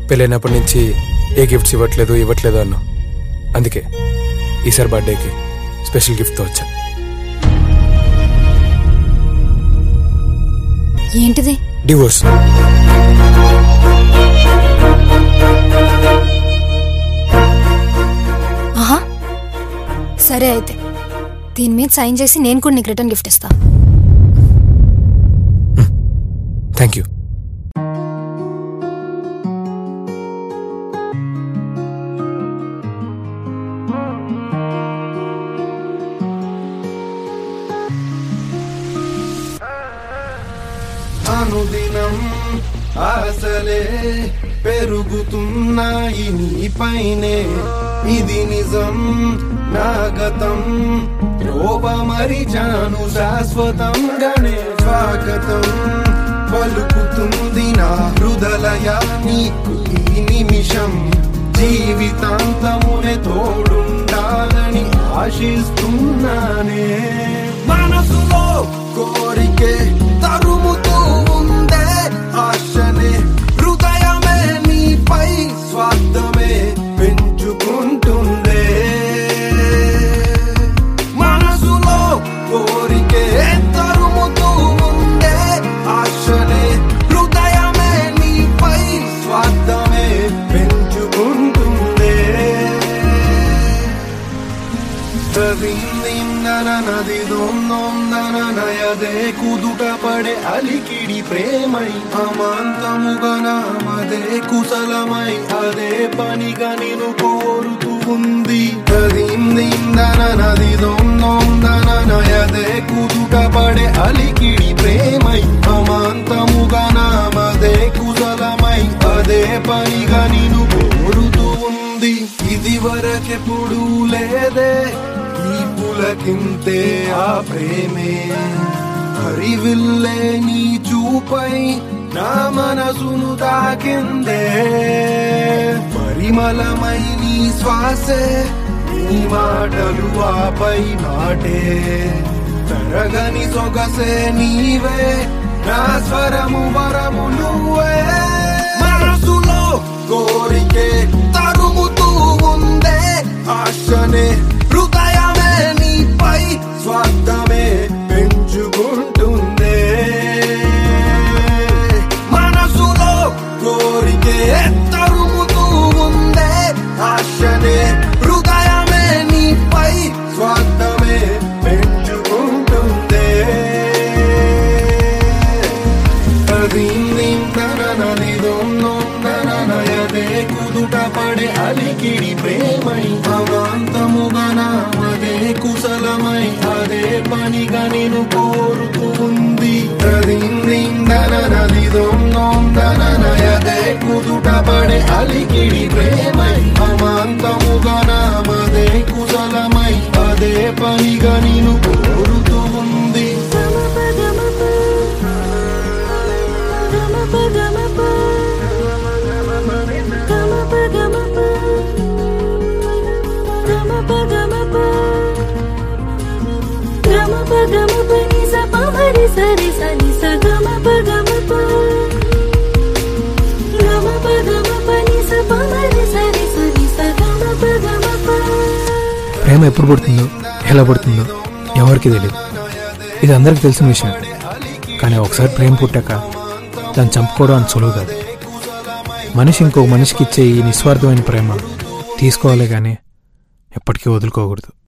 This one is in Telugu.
పెళ్ళైనప్పటి నుంచి ఏ గిఫ్ట్స్ ఇవ్వట్లేదు ఇవ్వట్లేదు అన్నావు అందుకే ఈసారి బర్త్డేకి స్పెషల్ గిఫ్ట్తో వచ్చా ఏంటిది డివోర్స్ ఆహా సరే అయితే దీని మీద సైన్ చేసి నేను కూడా నీకు రిటర్న్ గిఫ్ట్ ఇస్తా థ్యాంక్ యూ అనుదినం ఆశలే పెరుగుతున్నాయి నీపైనే ఇది నిజం నా గతం లోపమరిచాను శాశ్వతంగానే స్వాగతం పలుకుతుంది నా హృదలయ నీకు ఈ నిమిషం జీవితాంతమునే తోడుండాలని ఆశిస్తున్నానే మనసులో కోరికే తరుముతూ ఉందే ఆశనే హృదయమే నీపై స్వార్థమే పెంచుకుంటుందే మనసులో కోరికే తరుముతూ ఉందే ఆశనే హృదయమే నీపై స్వార్థమే పెంచుకుంటుందే నది నయదే కుదుట పడే అలికిడి ప్రేమై అమాంతముగా నామదే కుశలమై అదే పనిగా నేను కోరుతూ ఉంది నది నయదే కుదుట పడే అలికిడి ప్రేమై అమాంతముగా నామదే కుశలమై అదే పనిగా నేను కోరుతూ ఉంది ఇది వరకెప్పుడు లేదే ఈ పులకింతే ఆ ప్రేమే హరివిల్లే నీ చూపై నా మనసును తాకిందే పరిమళమై నీ శ్వాసే నీ మాటలు ఆపై మాటే తరగని సొగసే నీవే నా స్వరము వరము నువ్వే మనసులో కోరికే తరుముతూ ఉందే ఆశనే హృదయమే నీపై స్వార్థమే పెంచుకుంటుందే మనసులో కోరికే తరుముతూ ఉందే ఆశనే హృదయమే నీపై స్వార్థమే పెంచుకుంటుందే నయదే కుదుట పడే అలికిడి ప్రేమై అవాంతముగా నామదే కుశలమై అదే పనిగా నేను కోరుతూ ఉంది నయదే కుదుట పడే అలికిడి ప్రేమై అమాంతముగా నామదే కుశలమై అదే పనిగా నేను కోరుతూ ఉంది ప్రేమ ఎప్పుడు పుడుతుందో ఎలా పుడుతుందో ఎవరికి తెలియదు ఇది అందరికి తెలిసిన విషయం కానీ ఒకసారి ప్రేమ పుట్టాక దాన్ని చంపుకోవడం అంత సులువు కాదు మనిషి ఇంకో మనిషికి ఇచ్చే ఈ నిస్వార్థమైన ప్రేమ తీసుకోవాలి కానీ ఎప్పటికీ వదులుకోకూడదు